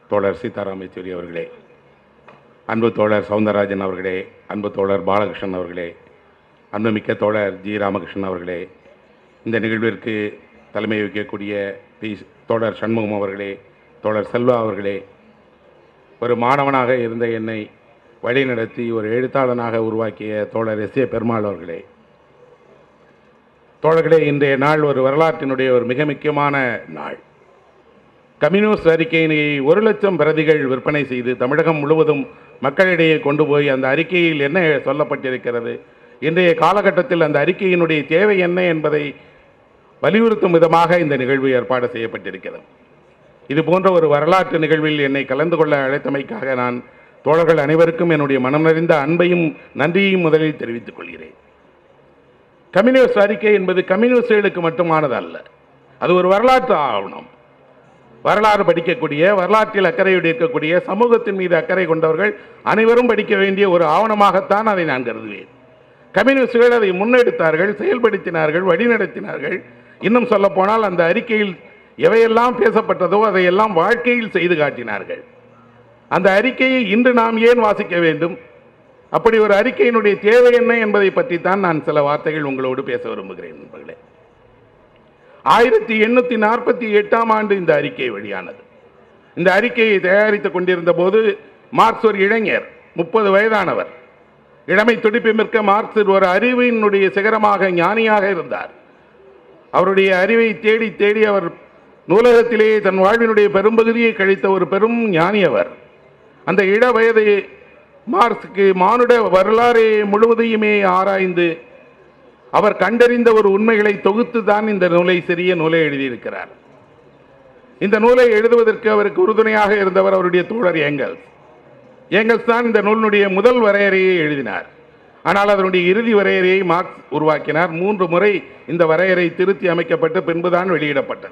தோழர் சீதாராம் யெச்சூரி அவர்களே அன்பு தோழர் சவுந்தரராஜன் அவர்களே அன்பு தோழர் பாலகிருஷ்ணன் அவர்களே அன்புமிக்க தோழர் ஜி ராமகிருஷ்ணன் அவர்களே இந்த நிகழ்விற்கு தலைமை வகிக்கக்கூடிய பி தோழர் சண்முகம் அவர்களே தோழர் செல்வா அவர்களே ஒரு மாணவனாக இருந்த என்னை வழிநடத்தி ஒரு எழுத்தாளனாக உருவாக்கிய தோழர் எஸ் ஏ பெருமாள் அவர்களே தோழர்களே இன்றைய நாள் ஒரு வரலாற்றினுடைய ஒரு மிக முக்கியமான நாள் கம்யூனிஸ்ட் அறிக்கையினை ஒரு லட்சம் பிரதிகள் விற்பனை செய்து தமிழகம் முழுவதும் மக்களிடையே கொண்டு போய் அந்த அறிக்கையில் என்ன சொல்லப்பட்டிருக்கிறது இன்றைய காலகட்டத்தில் அந்த அறிக்கையினுடைய தேவை என்ன என்பதை வலியுறுத்தும் விதமாக இந்த நிகழ்வு ஏற்பாடு செய்யப்பட்டிருக்கிறது இது போன்ற ஒரு வரலாற்று நிகழ்வில் என்னை கலந்து கொள்ள அழைத்தமைக்காக நான் தோழர்கள் அனைவருக்கும் என்னுடைய மனம் நிறைந்த அன்பையும் நன்றியையும் முதலில் தெரிவித்துக் கொள்கிறேன் கம்யூனிஸ்ட் அறிக்கை என்பது கம்யூனிஸ்டுகளுக்கு மட்டுமானது அல்ல அது ஒரு வரலாற்று ஆவணம் வரலாறு படிக்கக்கூடிய வரலாற்றில் அக்கறையோடு இருக்கக்கூடிய சமூகத்தின் மீது அக்கறை கொண்டவர்கள் அனைவரும் படிக்க வேண்டிய ஒரு ஆவணமாகத்தான் அதை நான் கருதுவேன் கம்யூனிஸ்டுகள் அதை முன்னெடுத்தார்கள் செயல்படுத்தினார்கள் வழிநடத்தினார்கள் இன்னும் சொல்ல போனால் அந்த அறிக்கையில் எவையெல்லாம் பேசப்பட்டதோ அதையெல்லாம் வாழ்க்கையில் செய்து காட்டினார்கள் அந்த அறிக்கையை இன்று நாம் ஏன் வாசிக்க வேண்டும் அப்படி ஒரு அறிக்கையினுடைய தேவை என்ன என்பதை பற்றி தான் நான் சில வார்த்தைகள் உங்களோடு பேச விரும்புகிறேன் நண்பர்களே ஆயிரத்தி எண்ணூற்றி நாற்பத்தி எட்டாம் ஆண்டு இந்த அறிக்கை வெளியானது இந்த அறிக்கையை தயாரித்துக் கொண்டிருந்த போது மார்க்ஸ் ஒரு இளைஞர் முப்பது வயதானவர் இளமை துடிப்பு மிக்க மார்க்ஸ் ஒரு அறிவினுடைய சிகரமாக ஞானியாக இருந்தார் அவருடைய அறிவை தேடி தேடி அவர் நூலகத்திலேயே தன் வாழ்வினுடைய பெரும்பகுதியை கழித்த ஒரு பெரும் ஞானி அவர் அந்த இள வயதை மார்க்ஸுக்கு மானுட வரலாறு முழுவதையுமே ஆராய்ந்து அவர் கண்டறிந்த ஒரு உண்மைகளை தொகுத்து தான் இந்த நூலை சிறிய நூலை எழுதியிருக்கிறார் இந்த நூலை எழுதுவதற்கு அவருக்கு உறுதுணையாக இருந்தவர் அவருடைய தோழர் ஏங்கல்ஸ் ஏங்கல்ஸ் தான் இந்த நூலினுடைய முதல் வரையறையை எழுதினார் ஆனால் அதனுடைய இறுதி வரையறையை மார்க்ஸ் உருவாக்கினார் மூன்று முறை இந்த வரையறை திருத்தி அமைக்கப்பட்டு பின்புதான் வெளியிடப்பட்டது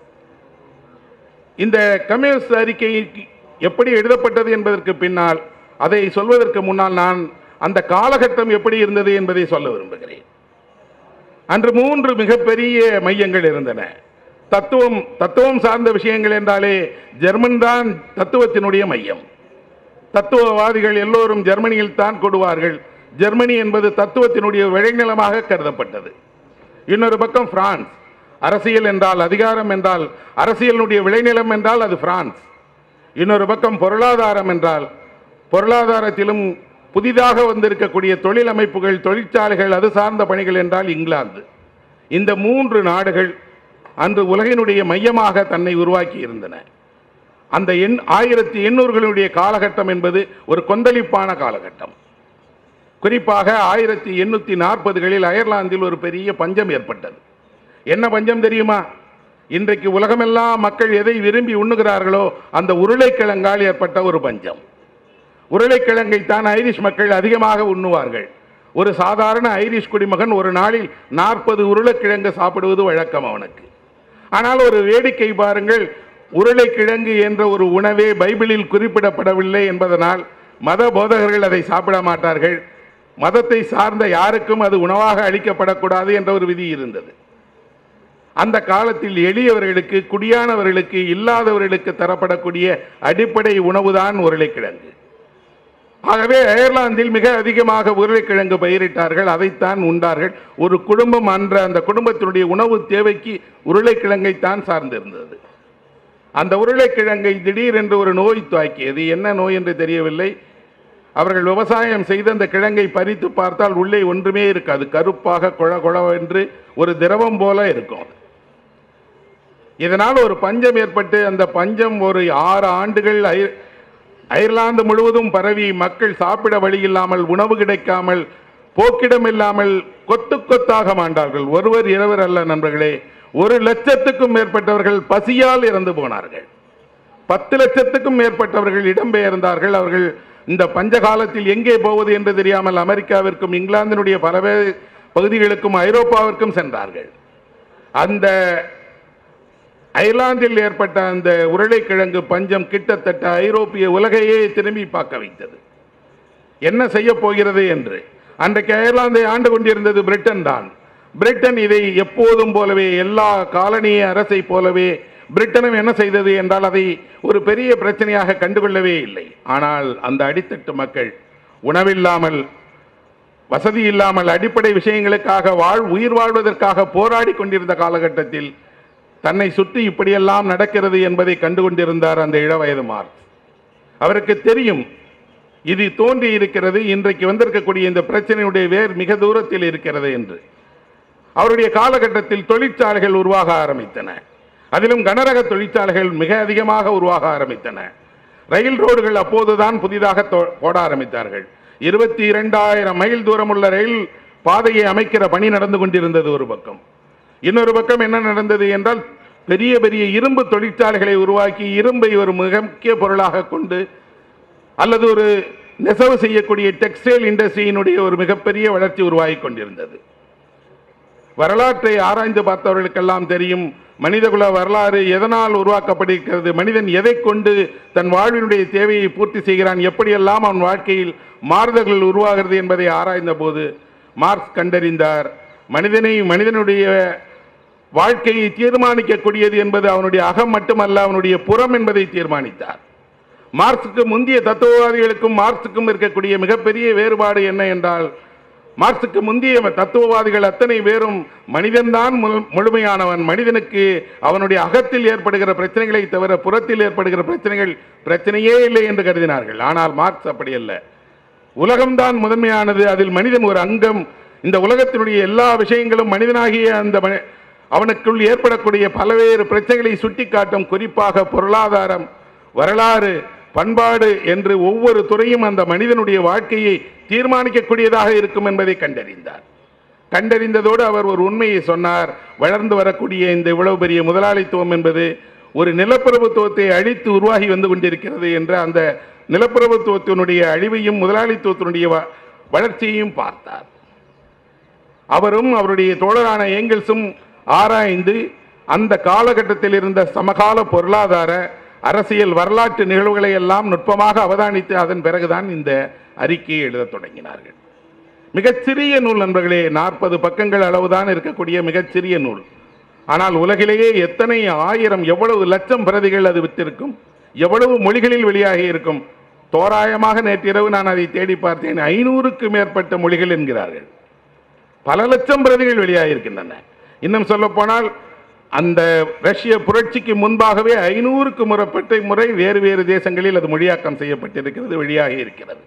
இந்த கம்யூனிஸ்ட் அறிக்கை எப்படி எழுதப்பட்டது என்பதற்கு பின்னால் அதை சொல்வதற்கு முன்னால் நான் அந்த காலகட்டம் எப்படி இருந்தது என்பதை சொல்ல விரும்புகிறேன் அன்று மூன்று மிகப்பெரிய மையங்கள் இருந்தன தத்துவம் தத்துவம் சார்ந்த விஷயங்கள் என்றாலே ஜெர்மன் தான் தத்துவத்தினுடைய மையம் தத்துவவாதிகள் எல்லோரும் ஜெர்மனியில் தான் கொடுவார்கள் ஜெர்மனி என்பது தத்துவத்தினுடைய விளைநிலமாக கருதப்பட்டது இன்னொரு பக்கம் பிரான்ஸ் அரசியல் என்றால் அதிகாரம் என்றால் அரசியலினுடைய விளைநிலம் என்றால் அது பிரான்ஸ் இன்னொரு பக்கம் பொருளாதாரம் என்றால் பொருளாதாரத்திலும் புதிதாக வந்திருக்கக்கூடிய தொழில் அமைப்புகள் தொழிற்சாலைகள் அது சார்ந்த பணிகள் என்றால் இங்கிலாந்து இந்த மூன்று நாடுகள் அன்று உலகினுடைய மையமாக தன்னை உருவாக்கி இருந்தன அந்த எண் ஆயிரத்தி எண்ணூறுகளுடைய காலகட்டம் என்பது ஒரு கொந்தளிப்பான காலகட்டம் குறிப்பாக ஆயிரத்தி எண்ணூற்றி நாற்பதுகளில் அயர்லாந்தில் ஒரு பெரிய பஞ்சம் ஏற்பட்டது என்ன பஞ்சம் தெரியுமா இன்றைக்கு உலகமெல்லாம் மக்கள் எதை விரும்பி உண்ணுகிறார்களோ அந்த உருளைக்கிழங்கால் ஏற்பட்ட ஒரு பஞ்சம் உருளைக்கிழங்கை தான் ஐரிஷ் மக்கள் அதிகமாக உண்ணுவார்கள் ஒரு சாதாரண ஐரிஷ் குடிமகன் ஒரு நாளில் நாற்பது உருளைக்கிழங்கு சாப்பிடுவது வழக்கம் அவனுக்கு ஆனால் ஒரு வேடிக்கை பாருங்கள் உருளைக்கிழங்கு என்ற ஒரு உணவே பைபிளில் குறிப்பிடப்படவில்லை என்பதனால் மத போதகர்கள் அதை சாப்பிட மாட்டார்கள் மதத்தை சார்ந்த யாருக்கும் அது உணவாக அளிக்கப்படக்கூடாது என்ற ஒரு விதி இருந்தது அந்த காலத்தில் எளியவர்களுக்கு குடியானவர்களுக்கு இல்லாதவர்களுக்கு தரப்படக்கூடிய அடிப்படை உணவுதான் உருளைக்கிழங்கு ஆகவே அயர்லாந்தில் மிக அதிகமாக உருளைக்கிழங்கு பயிரிட்டார்கள் அதைத்தான் உண்டார்கள் ஒரு குடும்பம் அன்ற அந்த குடும்பத்தினுடைய உணவு தேவைக்கு உருளைக்கிழங்கைத்தான் சார்ந்திருந்தது அந்த உருளைக்கிழங்கை திடீரென்று ஒரு நோய் தாக்கியது என்ன நோய் என்று தெரியவில்லை அவர்கள் விவசாயம் செய்து அந்த கிழங்கை பறித்து பார்த்தால் உள்ளே ஒன்றுமே இருக்காது கருப்பாக குழ குழவென்று ஒரு திரவம் போல இருக்கும் அது. இதனால் ஒரு பஞ்சம் ஏற்பட்டு அந்த பஞ்சம் ஒரு ஆறு ஆண்டுகள் அய- அயர்லாந்து முழுவதும் பரவி மக்கள் சாப்பிட வழி இல்லாமல் உணவு கிடைக்காமல் போக்கிடம் இல்லாமல் கொத்து கொத்தாக மாண்டார்கள் ஒருவர் இருவர் அல்ல நண்பர்களே ஒரு லட்சத்துக்கும் மேற்பட்டவர்கள் பசியால் இறந்து போனார்கள் பத்து லட்சத்துக்கும் மேற்பட்டவர்கள் இடம்பெயர்ந்தார்கள் அவர்கள் இந்த பஞ்ச காலத்தில் எங்கே போவது என்று தெரியாமல் அமெரிக்காவிற்கும் இங்கிலாந்தினுடைய பல வே- பகுதிகளுக்கும் ஐரோப்பாவிற்கும் சென்றார்கள் அந்த அயர்லாந்தில் ஏற்பட்ட அந்த உருளைக்கிழங்கு பஞ்சம் கிட்டத்தட்ட ஐரோப்பிய உலகையே திரும்பி பார்க்க வைத்தது என்ன செய்ய போகிறது என்று அன்றைக்கு அயர்லாந்தை ஆண்டு கொண்டிருந்தது பிரிட்டன் தான் பிரிட்டன் இதை எப்போதும் போலவே எல்லா காலனிய அரசை போலவே பிரிட்டனும் என்ன செய்தது என்றால் அதை ஒரு பெரிய பிரச்சனையாக கண்டுகொள்ளவே இல்லை ஆனால் அந்த அடித்தட்டு மக்கள் உணவில்லாமல் வசதி இல்லாமல் அடிப்படை விஷயங்களுக்காக வாழ் உயிர் வாழ்வதற்காக போராடி கொண்டிருந்த காலகட்டத்தில் தன்னை சுற்றி இப்படியெல்லாம் நடக்கிறது என்பதை கண்டுகொண்டிருந்தார் அந்த இளவயது மார்க்ஸ் அவருக்கு தெரியும் இது தோன்றி இருக்கிறது இன்றைக்கு வந்திருக்கக்கூடிய இந்த பிரச்சனையுடைய வேர் மிக தூரத்தில் இருக்கிறது என்று அவருடைய காலகட்டத்தில் தொழிற்சாலைகள் உருவாக ஆரம்பித்தன அதிலும் கனரக தொழிற்சாலைகள் மிக அதிகமாக உருவாக ஆரம்பித்தன ரயில் ரோடுகள் அப்போதுதான் புதிதாக தோ- போட ஆரம்பித்தார்கள் இருபத்தி இரண்டாயிரம் மைல் தூரமுள்ள ரயில் பாதையை அமைக்கிற பணி நடந்து கொண்டிருந்தது ஒரு பக்கம் இன்னொரு பக்கம் என்ன நடந்தது என்றால் பெரிய பெரிய இரும்பு தொழிற்சாலைகளை உருவாக்கி இரும்பை ஒரு மிக முக்கிய பொருளாக கொண்டு அல்லது ஒரு நெசவு செய்யக்கூடிய டெக்ஸ்டைல் இண்டஸ்ட்ரியினுடைய ஒரு மிகப்பெரிய வளர்ச்சி உருவாகி கொண்டிருந்தது வரலாற்றை ஆராய்ந்து பார்த்தவர்களுக்கெல்லாம் தெரியும் மனிதகுல வரலாறு எதனால் உருவாக்கப்படுகிறது மனிதன் எதை கொண்டு தன் வாழ்வினுடைய தேவையை பூர்த்தி செய்கிறான் எப்படியெல்லாம் அவன் வாழ்க்கையில் மாறுதல்கள் உருவாகிறது என்பதை ஆராய்ந்த போது மார்க்ஸ் கண்டறிந்தார் மனிதனை மனிதனுடைய வாழ்க்கையை தீர்மானிக்கக்கூடியது என்பது அவனுடைய அகம் மட்டுமல்ல அவனுடைய புறம் என்பதை தீர்மானித்தார் மார்க்சுக்கு முந்தைய தத்துவவாதிகளுக்கும் மார்க்சுக்கும் இருக்கக்கூடிய மிகப்பெரிய வேறுபாடு என்ன என்றால் மார்க்சுக்கு முந்தைய தத்துவவாதிகள் அத்தனை பேரும் மனிதன்தான் முழு- முழுமையானவன் மனிதனுக்கு அவனுடைய அகத்தில் ஏற்படுகிற பிரச்சனைகளை தவிர புறத்தில் ஏற்படுகிற பிரச்சனைகள் பிரச்சனையே இல்லை என்று கருதினார்கள் ஆனால் மார்க்ஸ் அப்படி அல்ல உலகம்தான் முதன்மையானது அதில் மனிதன் ஒரு அங்கம் இந்த உலகத்தினுடைய எல்லா விஷயங்களும் மனிதனாகிய அந்த மனி- அவனுக்குள் ஏற்படக்கூடிய பல்வேறு பிரச்சனைகளை சுட்டிக்காட்டும் குறிப்பாக பொருளாதாரம் வரலாறு பண்பாடு என்று ஒவ்வொரு துறையும் அந்த மனிதனுடைய வாழ்க்கையை தீர்மானிக்கக்கூடியதாக இருக்கும் என்பதை கண்டறிந்தார் கண்டறிந்ததோடு அவர் ஒரு உண்மையை சொன்னார் வளர்ந்து வரக்கூடிய இந்த இவ்வளவு பெரிய முதலாளித்துவம் என்பது ஒரு நிலப்பிரபுத்துவத்தை அழித்து உருவாகி வந்து கொண்டிருக்கிறது என்ற அந்த நிலப்பிரபுத்துவத்தினுடைய அழிவையும் முதலாளித்துவத்தினுடைய வ- வளர்ச்சியையும் பார்த்தார் அவரும் அவருடைய தோழரான ஏங்கல்ஸும் ஆராய்ந்து அந்த காலகட்டத்தில் இருந்த சமகால பொருளாதார அரசியல் வரலாற்று நிகழ்வுகளை எல்லாம் நுட்பமாக அவதானித்து அதன் பிறகுதான் இந்த அறிக்கையை எழுதத் தொடங்கினார்கள் மிகச்சிறிய நூல் நண்பர்களே நாற்பது பக்கங்கள் அளவுதான் இருக்கக்கூடிய மிகச்சிறிய நூல் ஆனால் உலகிலேயே எத்தனை ஆயிரம் எவ்வளவு லட்சம் பிரதிகள் அது விற்றிருக்கும் எவ்வளவு மொழிகளில் வெளியாகி இருக்கும் தோராயமாக நேற்றிரவு நான் அதை தேடி பார்த்தேன் ஐநூறுக்கு மேற்பட்ட மொழிகள் என்கிறார்கள் பல லட்சம் பிரதிகள் வெளியாகியிருக்கின்றன இன்னும் சொல்ல போனால் அந்த ரஷ்ய புரட்சிக்கு முன்பாகவே ஐநூறுக்கு முறப்பட்ட முறை வேறு வேறு தேசங்களில் அது மொழியாக்கம் செய்யப்பட்டிருக்கிறது வெளியாகி இருக்கிறது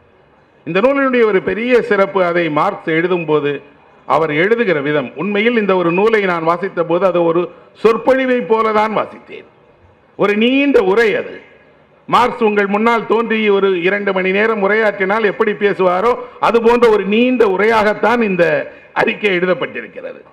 இந்த நூலினுடைய ஒரு பெரிய சிறப்பு அதை மார்க்ஸ் எழுதும்போது அவர் எழுதுகிற விதம் உண்மையில் இந்த ஒரு நூலை நான் வாசித்த போது அது ஒரு சொற்பொழிவை போல தான் வாசித்தேன் ஒரு நீண்ட உரை அது மார்க்ஸ் உங்கள் முன்னால் தோன்றி ஒரு இரண்டு மணி நேரம் உரையாற்றினால் எப்படி பேசுவாரோ அது போன்ற ஒரு நீண்ட உரையாகத்தான் இந்த அறிக்கை எழுதப்பட்டிருக்கிறது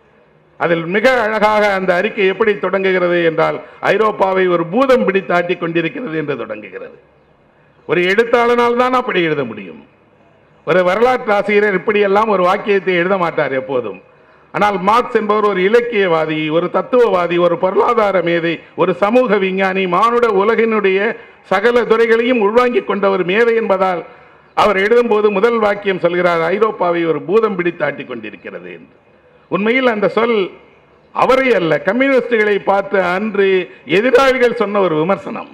அதில் மிக அழகாக அந்த அறிக்கை எப்படி தொடங்குகிறது என்றால் ஐரோப்பாவை ஒரு பூதம் பிடித்தாட்டி கொண்டிருக்கிறது என்று தொடங்குகிறது ஒரு எழுத்தாளனால் தான் அப்படி எழுத முடியும் ஒரு வரலாற்று ஆசிரியர் இப்படியெல்லாம் ஒரு வாக்கியத்தை எழுத மாட்டார் எப்போதும் ஆனால் மார்க்ஸ் என்பவர் ஒரு இலக்கியவாதி ஒரு தத்துவவாதி ஒரு பொருளாதார மேதை ஒரு சமூக விஞ்ஞானி மானுட உலகினுடைய சகல துறைகளையும் உள்வாங்கிக் கொண்ட ஒரு மேதை என்பதால் அவர் எழுதும்போது முதல் வாக்கியம் சொல்கிறார் ஐரோப்பாவை ஒரு பூதம் பிடித்தாட்டி கொண்டிருக்கிறது என்று உண்மையில் அந்த சொல் அவரை அல்ல கம்யூனிஸ்டுகளை பார்த்து அன்று எதிராளிகள் சொன்ன ஒரு விமர்சனம்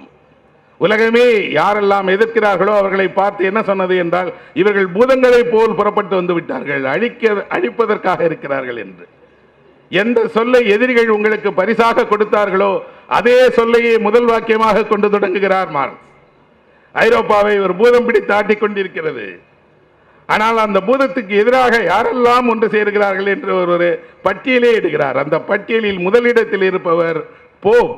உலகமே யாரெல்லாம் எதிர்க்கிறார்களோ அவர்களை பார்த்து என்ன சொன்னது என்றால் இவர்கள் பூதங்களைப் போல் புறப்பட்டு வந்து விட்டார்கள் அழிக்க அழிப்பதற்காக இருக்கிறார்கள் என்று எந்த சொல்லை எதிரிகள் உங்களுக்கு பரிசாக கொடுத்தார்களோ அதே சொல்லையே முதல் வாக்கியமாக கொண்டு தொடங்குகிறார் மார்க்ஸ் ஐரோப்பாவை ஒரு பூதம் பிடித்து ஆட்டிக் கொண்டிருக்கிறது ஆனால் அந்த பூதத்துக்கு எதிராக யாரெல்லாம் ஒன்று சேர்கிறார்கள் என்று ஒரு ஒரு பட்டியலே இடுகிறார் அந்த பட்டியலில் முதலிடத்தில் இருப்பவர் போப்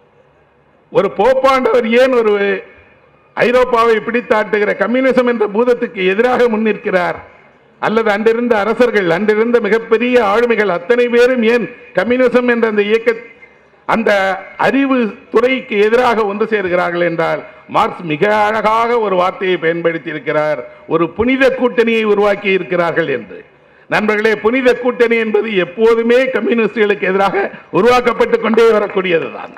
ஒரு போப்பாண்டவர் ஏன் ஒரு ஐரோப்பாவை பிடித்தாட்டுகிற கம்யூனிசம் என்ற பூதத்துக்கு எதிராக முன்னிற்கிறார் அல்லது அன்றிருந்த அரசர்கள் அன்றிருந்த மிகப்பெரிய ஆளுமைகள் அத்தனை பேரும் ஏன் கம்யூனிசம் என்ற அந்த இயக்க அந்த அறிவு துறைக்கு எதிராக ஒன்று சேர்கிறார்கள் என்றால் மார்க்ஸ் மிக அழகாக ஒரு வார்த்தையை பயன்படுத்தி இருக்கிறார் ஒரு புனித கூட்டணியை உருவாக்கி இருக்கிறார்கள் என்று நண்பர்களே புனித கூட்டணி என்பது எப்போதுமே கம்யூனிஸ்டுகளுக்கு எதிராக உருவாக்கப்பட்டு கொண்டே வரக்கூடியதுதான்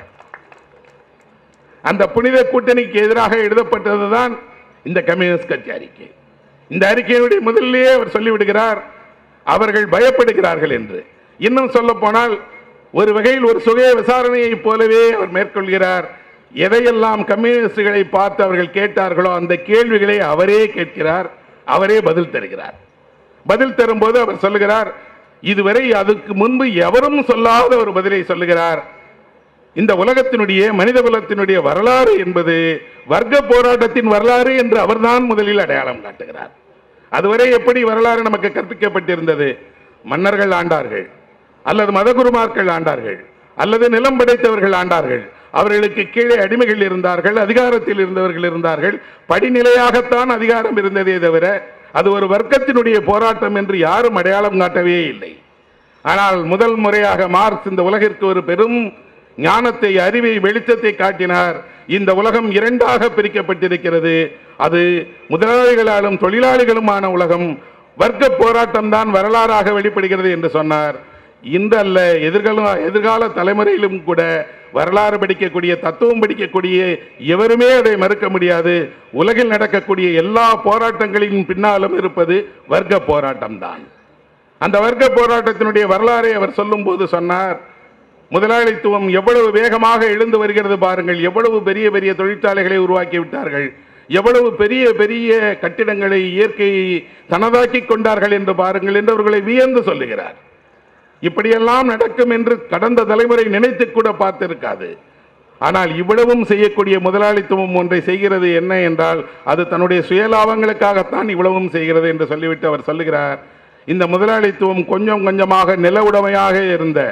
அந்த புனித கூட்டணிக்கு எதிராக எழுதப்பட்டதுதான் இந்த கம்யூனிஸ்ட் கட்சி அறிக்கை இந்த அறிக்கையினுடைய முதலிலேயே அவர் சொல்லிவிடுகிறார் அவர்கள் பயப்படுகிறார்கள் என்று இன்னும் சொல்ல போனால் ஒரு வகையில் ஒரு சுய விசாரணையைப் போலவே அவர் மேற்கொள்கிறார் எதையெல்லாம் கம்யூனிஸ்டுகளை பார்த்து அவர்கள் கேட்டார்களோ அந்த கேள்விகளை அவரே கேட்கிறார் அவரே பதில் தருகிறார் பதில் தரும்போது அவர் சொல்லுகிறார் இதுவரை அதுக்கு முன்பு எவரும் சொல்லாத ஒரு பதிலை சொல்லுகிறார் இந்த உலகத்தினுடைய மனித குலத்தினுடைய வரலாறு என்பது வர்க்க போராட்டத்தின் வரலாறு என்று அவர்தான் முதலில் அடையாளம் காட்டுகிறார் அதுவரை எப்படி வரலாறு நமக்கு கற்பிக்கப்பட்டிருந்தது மன்னர்கள் ஆண்டார்கள் அல்லது மதகுருமார்கள் ஆண்டார்கள் அல்லது நிலம் படைத்தவர்கள் ஆண்டார்கள் அவர்களுக்கு கீழே அடிமைகள் இருந்தார்கள் அதிகாரத்தில் இருந்தவர்கள் இருந்தார்கள் படிநிலையாகத்தான் அதிகாரம் இருந்ததே தவிர அது ஒரு வர்க்கத்தினுடைய போராட்டம் என்று யாரும் அடையாளம் காட்டவே இல்லை ஆனால் முதல் முறையாக மார்க்ஸ் இந்த உலகிற்கு ஒரு பெரும் ஞானத்தை அறிவை வெளிச்சத்தை காட்டினார் இந்த உலகம் இரண்டாக பிரிக்கப்பட்டிருக்கிறது அது முதலாளிகளாலும் தொழிலாளிகளுமான உலகம் வர்க்க போராட்டம் தான் வரலாறாக வெளிப்படுகிறது என்று சொன்னார் இன்றல்ல எதிர்கால எதிர்கால தலைமுறையிலும் கூட வரலாறு படிக்கக்கூடிய தத்துவம் படிக்கக்கூடிய எவருமே அதை மறுக்க முடியாது உலகில் நடக்கக்கூடிய எல்லா போராட்டங்களின் பின்னாலும் இருப்பது வர்க்க போராட்டம் தான் அந்த வர்க்க போராட்டத்தினுடைய வரலாறை அவர் சொல்லும்போது சொன்னார் முதலாளித்துவம் எவ்வளவு வேகமாக எழுந்து வருகிறது பாருங்கள் எவ்வளவு பெரிய பெரிய தொழிற்சாலைகளை உருவாக்கி விட்டார்கள் எவ்வளவு பெரிய பெரிய கட்டிடங்களை இயற்கையை தனதாக்கி கொண்டார்கள் என்று பாருங்கள் என்று அவர்களை வியந்து சொல்லுகிறார் இப்படியெல்லாம் நடக்கும் என்று கடந்த தலைமுறை நினைத்து கூட பார்த்திருக்காது ஆனால் இவ்வளவும் செய்யக்கூடிய முதலாளித்துவம் ஒன்றை செய்கிறது என்ன என்றால் அது தன்னுடைய சுயலாபங்களுக்காகத்தான் இவ்வளவும் செய்கிறது என்று சொல்லிவிட்டு அவர் சொல்லுகிறார் இந்த முதலாளித்துவம் கொஞ்சம் கொஞ்சமாக நில உடைமையாக இருந்த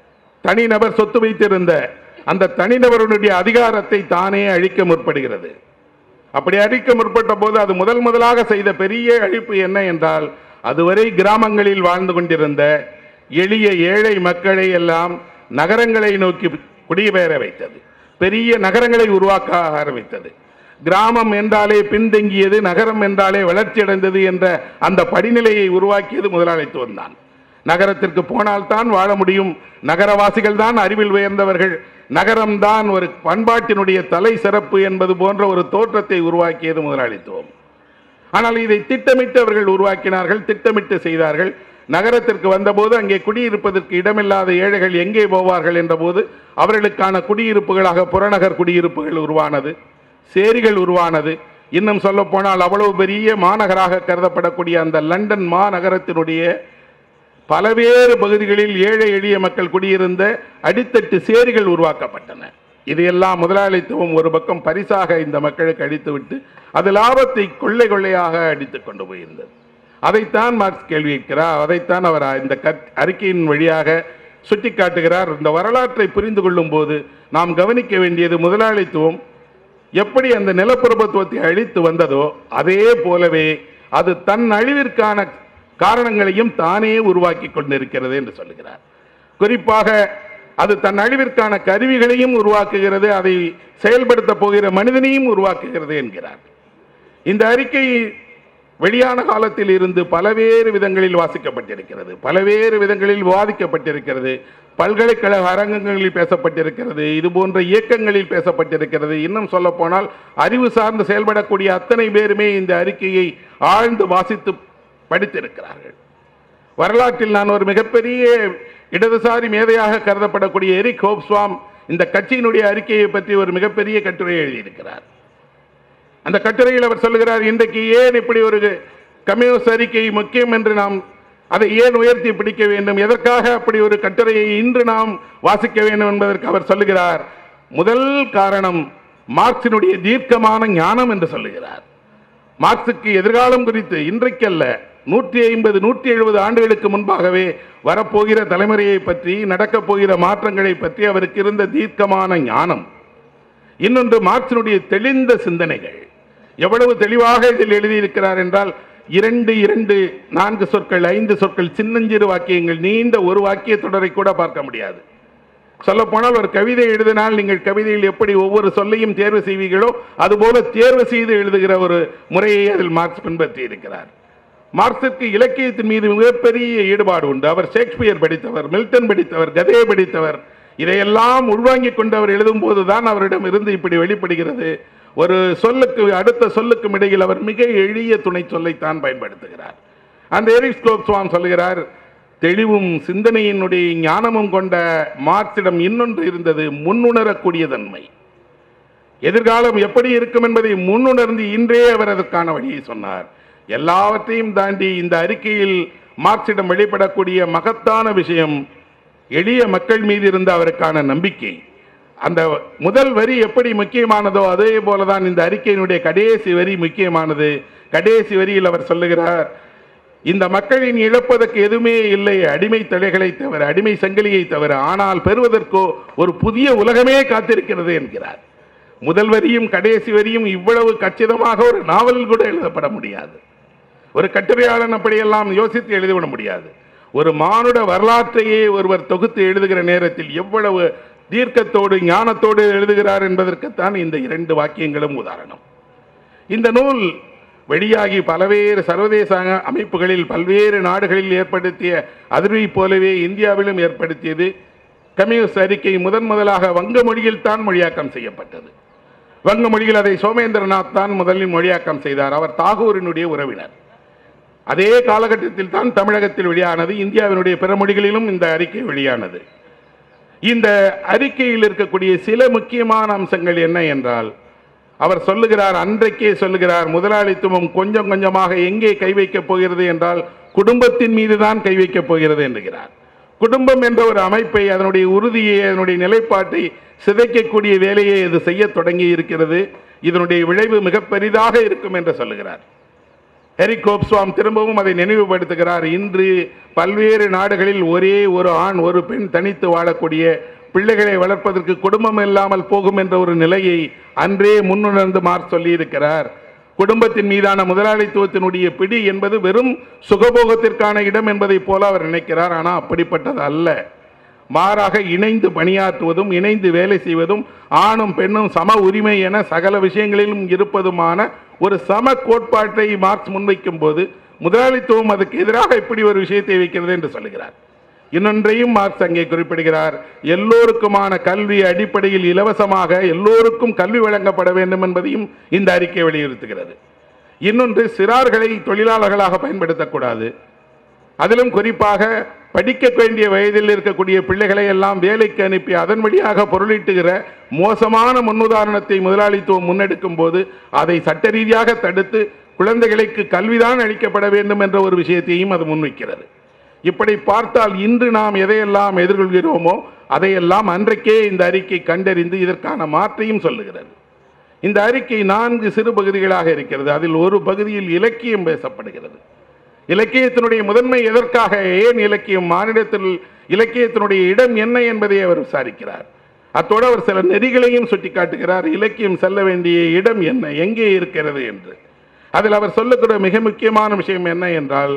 தனிநபர் சொத்து வைத்திருந்த அந்த தனிநபருடைய அதிகாரத்தை தானே அழிக்க முற்படுகிறது அப்படி அழிக்க முற்பட்ட போது அது முதல் முதலாக செய்த பெரிய அழிப்பு என்ன என்றால் அதுவரை கிராமங்களில் வாழ்ந்து கொண்டிருந்த எளிய ஏழை மக்களை எல்லாம் நகரங்களை நோக்கி குடிபெயர வைத்தது பெரிய நகரங்களை உருவாக்க ஆரம்பித்தது கிராமம் என்றாலே பின்தங்கியது நகரம் என்றாலே வளர்ச்சியடைந்தது என்ற அந்த படிநிலையை உருவாக்கியது முதலாளித்துவம் தான் நகரத்திற்கு போனால்தான் வாழ முடியும் நகரவாசிகள் தான் அறிவில் உயர்ந்தவர்கள் நகரம்தான் ஒரு பண்பாட்டினுடைய தலை சிறப்பு என்பது போன்ற ஒரு தோற்றத்தை உருவாக்கியது முதலாளித்துவம் ஆனால் இதை திட்டமிட்டு அவர்கள் உருவாக்கினார்கள் திட்டமிட்டு செய்தார்கள் நகரத்திற்கு வந்தபோது அங்கே குடியிருப்பதற்கு இடமில்லாத ஏழைகள் எங்கே போவார்கள் என்றபோது அவர்களுக்கான குடியிருப்புகளாக புறநகர் குடியிருப்புகள் உருவானது சேரிகள் உருவானது இன்னும் சொல்ல போனால் அவ்வளவு பெரிய மாநகராக கருதப்படக்கூடிய அந்த லண்டன் மாநகரத்தினுடைய பலவேறு பகுதிகளில் ஏழை எளிய மக்கள் குடியிருந்த அடித்தட்டு சேரிகள் உருவாக்கப்பட்டன இதையெல்லாம் முதலாளித்துவம் ஒரு பக்கம் பரிசாக இந்த மக்களுக்கு அடித்துவிட்டு அது லாபத்தை கொள்ளை கொள்ளையாக அடித்துக் கொண்டு போயிருந்தது அதைத்தான் மார்க்ஸ் கேள்வி கேட்கிறார் அதைத்தான் அவர் இந்த கற் அறிக்கையின் வழியாக சுட்டிக்காட்டுகிறார் இந்த வரலாற்றை புரிந்து கொள்ளும் போது நாம் கவனிக்க வேண்டியது முதலாளித்துவம் எப்படி அந்த நிலப்பிரபுத்துவத்தை அழித்து வந்ததோ அதே போலவே அது தன் அழிவிற்கான காரணங்களையும் தானே உருவாக்கி கொண்டிருக்கிறது என்று சொல்லுகிறார் குறிப்பாக அது தன் அழிவிற்கான கருவிகளையும் உருவாக்குகிறது அதை செயல்படுத்த போகிற மனிதனையும் உருவாக்குகிறது என்கிறார் இந்த அறிக்கை வெளியான காலத்தில் இருந்து பலவேறு விதங்களில் வாசிக்கப்பட்டிருக்கிறது பலவேறு விதங்களில் விவாதிக்கப்பட்டிருக்கிறது பல்கலைக்கழக அரங்கங்களில் பேசப்பட்டிருக்கிறது இது போன்ற இயக்கங்களில் பேசப்பட்டிருக்கிறது இன்னும் சொல்ல போனால் அறிவு சார்ந்து செயல்படக்கூடிய அத்தனை பேருமே இந்த அறிக்கையை ஆழ்ந்து வாசித்து படித்திருக்கிறார்கள் வரலாற்றில் நான் ஒரு மிகப்பெரிய இடதுசாரி மேதையாக கருதப்படக்கூடிய எரிக் ஹோப்ஸ்வாம் இந்த கட்சியினுடைய அறிக்கையை பற்றி ஒரு மிகப்பெரிய கட்டுரை எழுதியிருக்கிறார் அந்த கட்டுரையில் அவர் சொல்லுகிறார் இன்றைக்கு ஏன் இப்படி ஒரு கம்யூனிஸ்ட் அறிக்கை முக்கியம் என்று நாம் அதை ஏன் உயர்த்தி பிடிக்க வேண்டும் எதற்காக அப்படி ஒரு கட்டுரையை இன்று நாம் வாசிக்க வேண்டும் என்பதற்கு அவர் சொல்லுகிறார் முதல் காரணம் மார்க்சினுடைய தீர்க்கமான ஞானம் என்று சொல்லுகிறார் மார்க்சுக்கு எதிர்காலம் குறித்து இன்றைக்கல்ல நூற்றி ஐம்பது நூற்றி எழுபது ஆண்டுகளுக்கு முன்பாகவே வரப்போகிற தலைமுறையை பற்றி நடக்கப் போகிற மாற்றங்களை பற்றி அவருக்கு இருந்த தீர்க்கமான ஞானம் இன்னொன்று மார்க்சினுடைய தெளிந்த சிந்தனைகள் எவ்வளவு தெளிவாக இதில் எழுதியிருக்கிறார் என்றால் இரண்டு இரண்டு நான்கு சொற்கள் ஐந்து சொற்கள் சின்னஞ்சிறு வாக்கியங்கள் நீண்ட ஒரு வாக்கிய தொடரை கூட பார்க்க முடியாது சொல்லப்போனால் ஒரு கவிதை எழுதினால் நீங்கள் கவிதையில் எப்படி ஒவ்வொரு சொல்லையும் தேர்வு செய்வீர்களோ அதுபோல தேர்வு செய்து எழுதுகிற ஒரு முறையை அதில் மார்க்ஸ் பின்பற்றி இருக்கிறார் மார்க்சிற்கு இலக்கியத்தின் மீது மிகப்பெரிய ஈடுபாடு உண்டு அவர் ஷேக்ஸ்பியர் படித்தவர் மில்டன் படித்தவர் கதையை படித்தவர் இதையெல்லாம் உள்வாங்கிக் கொண்டு அவர் எழுதும் போதுதான் அவரிடம் இருந்து இப்படி வெளிப்படுகிறது ஒரு சொல்லுக்கு அடுத்த சொல்லுக்கும் இடையில் அவர் மிக எளிய துணை சொல்லைத்தான் பயன்படுத்துகிறார் அந்த எரிக் ஸ்கோப்ஸ்வாம் சொல்லுகிறார் தெளிவும் சிந்தனையினுடைய ஞானமும் கொண்ட மார்க்சிடம் இன்னொன்று இருந்தது முன்னுணரக்கூடிய தன்மை எதிர்காலம் எப்படி இருக்கும் என்பதை முன்னுணர்ந்து இன்றே அவர் அதற்கான வழியை சொன்னார் எல்லாவற்றையும் தாண்டி இந்த அறிக்கையில் மார்க்சிடம் வெளிப்படக்கூடிய மகத்தான விஷயம் எளிய மக்கள் மீது இருந்த அவருக்கான நம்பிக்கை அந்த முதல் வரி எப்படி முக்கியமானதோ அதே போலதான் இந்த அறிக்கையினுடைய கடைசி வரி முக்கியமானது கடைசி வரியில் அவர் சொல்லுகிறார் இந்த மக்களின் இழப்பதற்கு எதுவுமே இல்லை அடிமை தலைகளை தவிர அடிமை சங்கிலியை தவிர ஆனால் பெறுவதற்கோ ஒரு புதிய உலகமே காத்திருக்கிறது என்கிறார் முதல் வரியும் கடைசி வரியும் இவ்வளவு கச்சிதமாக ஒரு நாவலில் கூட எழுதப்பட முடியாது ஒரு கட்டுரையாளன் அப்படியெல்லாம் யோசித்து எழுதிவிட முடியாது ஒரு மானுட வரலாற்றையே ஒருவர் தொகுத்து எழுதுகிற நேரத்தில் எவ்வளவு தீர்க்கத்தோடு ஞானத்தோடு எழுதுகிறார் என்பதற்குத்தான் இந்த இரண்டு வாக்கியங்களும் உதாரணம் இந்த நூல் வெளியாகி பல்வேறு சர்வதேச அமைப்புகளில் பல்வேறு நாடுகளில் ஏற்படுத்திய அதிர்வை போலவே இந்தியாவிலும் ஏற்படுத்தியது கம்யூனிஸ்ட் அறிக்கை முதன் முதலாக வங்க மொழியில் தான் மொழியாக்கம் செய்யப்பட்டது வங்க மொழியில் அதை சோமேந்திரநாத் தான் முதலில் மொழியாக்கம் செய்தார் அவர் தாகூரினுடைய உறவினர் அதே காலகட்டத்தில் தான் தமிழகத்தில் வெளியானது இந்தியாவினுடைய பிற மொழிகளிலும் இந்த அறிக்கை வெளியானது இந்த அறிக்கையில் இருக்கக்கூடிய சில முக்கியமான அம்சங்கள் என்ன என்றால் அவர் சொல்லுகிறார் அன்றைக்கே சொல்லுகிறார் முதலாளித்துவம் கொஞ்சம் கொஞ்சமாக எங்கே கை வைக்கப் போகிறது என்றால் குடும்பத்தின் மீது தான் கை வைக்கப் போகிறது என்கிறார் குடும்பம் என்ற ஒரு அமைப்பை அதனுடைய உறுதியை அதனுடைய நிலைப்பாட்டை சிதைக்கக்கூடிய வேலையை இது செய்ய தொடங்கி இருக்கிறது இதனுடைய விளைவு மிக பெரிதாக இருக்கும் என்று சொல்லுகிறார் ஹெரிக் கோப்ஸ்வாம் திரும்பவும் அதை நினைவுபடுத்துகிறார் இன்று பல்வேறு நாடுகளில் ஒரே ஒரு ஆண் ஒரு பெண் தனித்து வாழக்கூடிய பிள்ளைகளை வளர்ப்பதற்கு குடும்பம் இல்லாமல் போகும் என்ற ஒரு நிலையை அன்றே முன்னுணர்ந்து மார்க் சொல்லியிருக்கிறார் குடும்பத்தின் மீதான முதலாளித்துவத்தினுடைய பிடி என்பது வெறும் சுகபோகத்திற்கான இடம் என்பதைப் போல அவர் நினைக்கிறார் ஆனால் அப்படிப்பட்டது அல்ல மாறாக இணைந்து பணியாற்றுவதும் இணைந்து வேலை செய்வதும் ஆணும் பெண்ணும் சம உரிமை என சகல விஷயங்களிலும் இருப்பதுமான ஒரு சம கோட்பாட்டை மார்க்ஸ் முன்வைக்கும் போது முதலாளித்துவம் அதுக்கு எதிராக இப்படி ஒரு விஷயத்தை வைக்கிறது என்று சொல்லுகிறார் இன்னொன்றையும் மார்க்ஸ் அங்கே குறிப்பிடுகிறார் எல்லோருக்குமான கல்வி அடிப்படையில் இலவசமாக எல்லோருக்கும் கல்வி வழங்கப்பட வேண்டும் என்பதையும் இந்த அறிக்கை வலியுறுத்துகிறது இன்னொன்று சிறார்களை தொழிலாளர்களாக பயன்படுத்தக்கூடாது அதிலும் குறிப்பாக படிக்க வேண்டிய வயதில் இருக்கக்கூடிய பிள்ளைகளை எல்லாம் வேலைக்கு அனுப்பி அதன் வழியாக பொருளீட்டுகிற மோசமான முன்னுதாரணத்தை முதலாளித்துவம் முன்னெடுக்கும் போது அதை சட்ட ரீதியாக தடுத்து குழந்தைகளுக்கு கல்விதான் அளிக்கப்பட வேண்டும் என்ற ஒரு விஷயத்தையும் அது முன்வைக்கிறது இப்படி பார்த்தால் இன்று நாம் எதையெல்லாம் எதிர்கொள்கிறோமோ அதையெல்லாம் அன்றைக்கே இந்த அறிக்கை கண்டறிந்து இதற்கான மாற்றையும் சொல்லுகிறது இந்த அறிக்கை நான்கு சிறு பகுதிகளாக இருக்கிறது அதில் ஒரு பகுதியில் இலக்கியம் பேசப்படுகிறது இலக்கியத்தினுடைய முதன்மை எதற்காக ஏன் இலக்கியம் மானிடத்தில் இலக்கியத்தினுடைய இடம் என்ன என்பதை அவர் விசாரிக்கிறார் அத்தோடு அவர் சில நெறிகளையும் சுட்டிக்காட்டுகிறார் இலக்கியம் செல்ல வேண்டிய இடம் என்ன எங்கே இருக்கிறது என்று அதில் அவர் சொல்லக்கூடிய மிக முக்கியமான விஷயம் என்ன என்றால்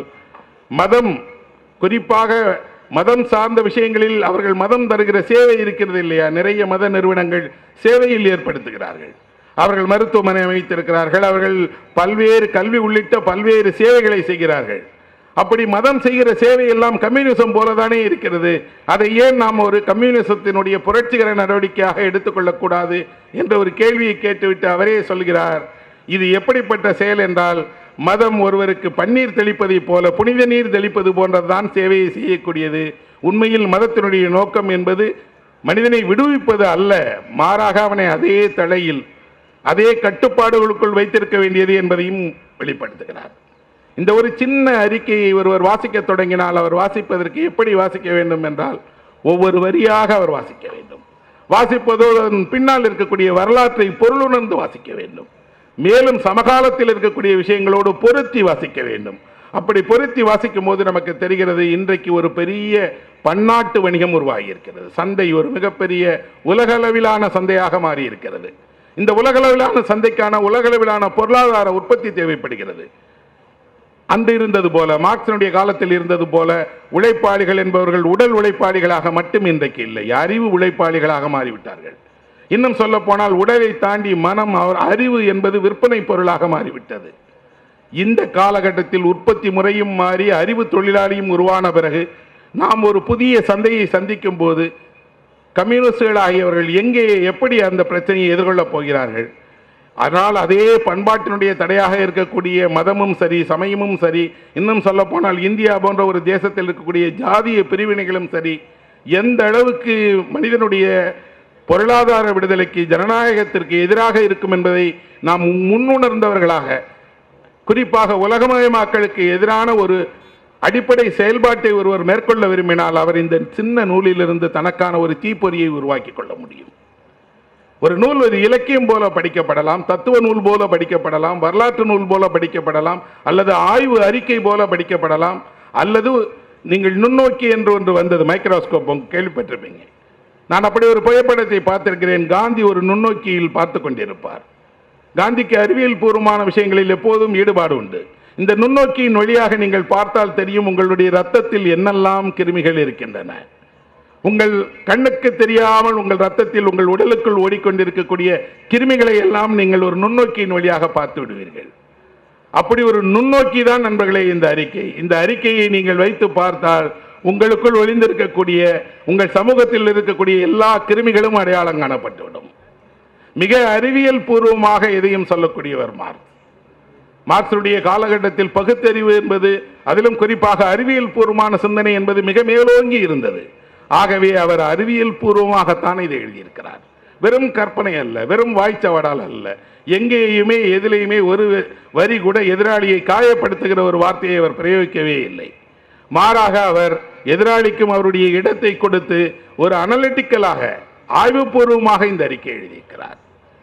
மதம் குறிப்பாக மதம் சார்ந்த விஷயங்களில் அவர்கள் மதம் தருகிற சேவை இருக்கிறது இல்லையா நிறைய மத நிறுவனங்கள் சேவையில் ஏற்படுத்துகிறார்கள் அவர்கள் மருத்துவமனை அமைத்திருக்கிறார்கள் அவர்கள் பல்வேறு கல்வி உள்ளிட்ட பல்வேறு சேவைகளை செய்கிறார்கள் அப்படி மதம் செய்கிற சேவை எல்லாம் கம்யூனிசம் போலதானே இருக்கிறது அதை ஏன் நாம் ஒரு கம்யூனிசத்தினுடைய புரட்சிகர நடவடிக்கையாக எடுத்துக்கொள்ளக்கூடாது என்ற ஒரு கேள்வியை கேட்டுவிட்டு அவரே சொல்கிறார் இது எப்படிப்பட்ட செயல் என்றால் மதம் ஒருவருக்கு பன்னீர் தெளிப்பதைப் போல புனித நீர் தெளிப்பது போன்றதுதான் சேவையை செய்யக்கூடியது உண்மையில் மதத்தினுடைய நோக்கம் என்பது மனிதனை விடுவிப்பது அல்ல மாறாக அவனை அதே தலையில் அதே கட்டுப்பாடுகளுக்குள் வைத்திருக்க வேண்டியது என்பதையும் வெளிப்படுத்துகிறார் இந்த ஒரு சின்ன அறிக்கையை ஒருவர் வாசிக்க தொடங்கினால் அவர் வாசிப்பதற்கு எப்படி வாசிக்க வேண்டும் என்றால் ஒவ்வொரு வரியாக அவர் வாசிக்க வேண்டும் வாசிப்பதோடு அதன் பின்னால் இருக்கக்கூடிய வரலாற்றை பொருளுணர்ந்து வாசிக்க வேண்டும் மேலும் சமகாலத்தில் இருக்கக்கூடிய விஷயங்களோடு பொருத்தி வாசிக்க வேண்டும் அப்படி பொருத்தி வாசிக்கும் போது நமக்கு தெரிகிறது இன்றைக்கு ஒரு பெரிய பன்னாட்டு வணிகம் உருவாகி இருக்கிறது சந்தை ஒரு மிகப்பெரிய உலகளவிலான சந்தையாக மாறி இருக்கிறது இந்த உலகளவிலான சந்தைக்கான உலகளவிலான பொருளாதார உற்பத்தி தேவைப்படுகிறது அன்று இருந்தது போல மார்க்சினுடைய காலத்தில் இருந்தது போல உழைப்பாளிகள் என்பவர்கள் உடல் உழைப்பாளிகளாக மட்டும் இன்றைக்கு இல்லை அறிவு உழைப்பாளிகளாக மாறிவிட்டார்கள் இன்னும் சொல்ல போனால் உடலை தாண்டி மனம் அவர் அறிவு என்பது விற்பனை பொருளாக மாறிவிட்டது இந்த காலகட்டத்தில் உற்பத்தி முறையும் மாறி அறிவு தொழிலாளியும் உருவான பிறகு நாம் ஒரு புதிய சந்தையை சந்திக்கும் போது கம்யூனிஸ்டுகள் ஆகியவர்கள் எங்கே எப்படி அந்த பிரச்சனையை எதிர்கொள்ளப் போகிறார்கள் அதனால் அதே பண்பாட்டினுடைய தடையாக இருக்கக்கூடிய மதமும் சரி சமயமும் சரி இன்னும் சொல்ல போனால் இந்தியா போன்ற ஒரு தேசத்தில் இருக்கக்கூடிய ஜாதிய பிரிவினைகளும் சரி எந்த அளவுக்கு மனிதனுடைய பொருளாதார விடுதலைக்கு ஜனநாயகத்திற்கு எதிராக இருக்கும் என்பதை நாம் முன்னுணர்ந்தவர்களாக குறிப்பாக உலகமயமாக்கலுக்கு எதிரான ஒரு அடிப்படை செயல்பாட்டை ஒருவர் மேற்கொள்ள விரும்பினால் அவர் இந்த சின்ன நூலிலிருந்து தனக்கான ஒரு தீப்பொறியை உருவாக்கி கொள்ள முடியும் ஒரு நூல் ஒரு இலக்கியம் போல படிக்கப்படலாம் தத்துவ நூல் போல படிக்கப்படலாம் வரலாற்று நூல் போல படிக்கப்படலாம் அல்லது ஆய்வு அறிக்கை போல படிக்கப்படலாம் அல்லது நீங்கள் நுண்ணோக்கி என்று ஒன்று வந்தது மைக்ரோஸ்கோப் கேள்விப்பட்டிருப்பீங்க நான் அப்படி ஒரு புகைப்படத்தை பார்த்திருக்கிறேன் காந்தி ஒரு நுண்ணோக்கியில் பார்த்து கொண்டிருப்பார் காந்திக்கு அறிவியல் பூர்வமான விஷயங்களில் எப்போதும் ஈடுபாடு உண்டு இந்த நுண்ணோக்கியின் வழியாக நீங்கள் பார்த்தால் தெரியும் உங்களுடைய ரத்தத்தில் என்னெல்லாம் கிருமிகள் இருக்கின்றன உங்கள் கண்ணுக்கு தெரியாமல் உங்கள் ரத்தத்தில் உங்கள் உடலுக்குள் ஓடிக்கொண்டிருக்கக்கூடிய கிருமிகளை எல்லாம் நீங்கள் ஒரு நுண்ணோக்கியின் வழியாக பார்த்து விடுவீர்கள் அப்படி ஒரு நுண்ணோக்கி தான் நண்பர்களே இந்த அறிக்கை இந்த அறிக்கையை நீங்கள் வைத்து பார்த்தால் உங்களுக்குள் ஒளிந்திருக்கக்கூடிய உங்கள் சமூகத்தில் இருக்கக்கூடிய எல்லா கிருமிகளும் அடையாளம் காணப்பட்டுவிடும் மிக அறிவியல் பூர்வமாக எதையும் சொல்லக்கூடியவர் மார்க்ஸ் மார்க்சுடைய காலகட்டத்தில் பகுத்தறிவு என்பது அதிலும் குறிப்பாக அறிவியல் பூர்வமான சிந்தனை என்பது மிக மேலோங்கி இருந்தது ஆகவே அவர் அறிவியல் பூர்வமாகத்தான் இதை எழுதியிருக்கிறார் வெறும் கற்பனை அல்ல வெறும் வாய்ச்சவடால் அல்ல எங்கேயுமே எதிலையுமே ஒரு வரி கூட எதிராளியை காயப்படுத்துகிற ஒரு வார்த்தையை அவர் பிரயோகிக்கவே இல்லை மாறாக அவர் எதிராளிக்கும் அவருடைய இடத்தை கொடுத்து ஒரு அனலிட்டிக்கலாக ஆய்வுபூர்வமாக இந்த அறிக்கை எழுதியிருக்கிறார்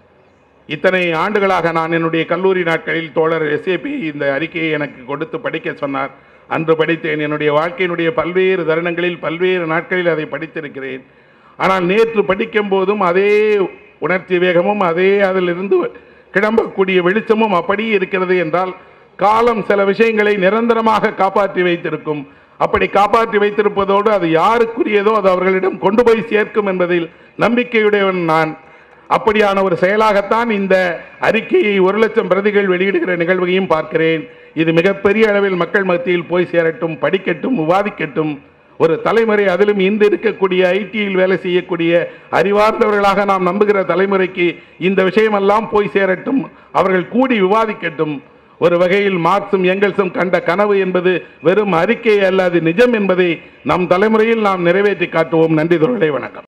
இத்தனை ஆண்டுகளாக நான் என்னுடைய கல்லூரி நாட்களில் தோழர் எஸ்ஏபி இந்த அறிக்கையை எனக்கு கொடுத்து படிக்க சொன்னார் அன்று படித்தேன் என்னுடைய வாழ்க்கையினுடைய பல்வேறு தருணங்களில் பல்வேறு நாட்களில் அதை படித்திருக்கிறேன் ஆனால் நேற்று படிக்கும் போதும் அதே உணர்ச்சி வேகமும் அதே அதிலிருந்து கிளம்பக்கூடிய வெளிச்சமும் அப்படியே இருக்கிறது என்றால் காலம் சில விஷயங்களை நிரந்தரமாக காப்பாற்றி வைத்திருக்கும் அப்படி காப்பாற்றி வைத்திருப்பதோடு அது யாருக்குரியதோ அது அவர்களிடம் கொண்டு போய் சேர்க்கும் என்பதில் நம்பிக்கையுடையவன் நான் அப்படியான ஒரு செயலாகத்தான் இந்த அறிக்கையை ஒரு லட்சம் பிரதிகள் வெளியிடுகிற நிகழ்வையும் பார்க்கிறேன் இது மிகப்பெரிய அளவில் மக்கள் மத்தியில் போய் சேரட்டும் படிக்கட்டும் விவாதிக்கட்டும் ஒரு தலைமுறை அதிலும் இன்று இருக்கக்கூடிய ஐடியில் வேலை செய்யக்கூடிய அறிவார்ந்தவர்களாக நாம் நம்புகிற தலைமுறைக்கு இந்த விஷயமெல்லாம் போய் சேரட்டும் அவர்கள் கூடி விவாதிக்கட்டும் ஒரு வகையில் மார்க்சும் எங்கெல்ஸும் கண்ட கனவு என்பது வெறும் அறிக்கை அல்ல அது நிஜம் என்பதை நம் தலைமுறையில் நாம் நிறைவேற்றி காட்டுவோம் நன்றி தோழர்களே வணக்கம்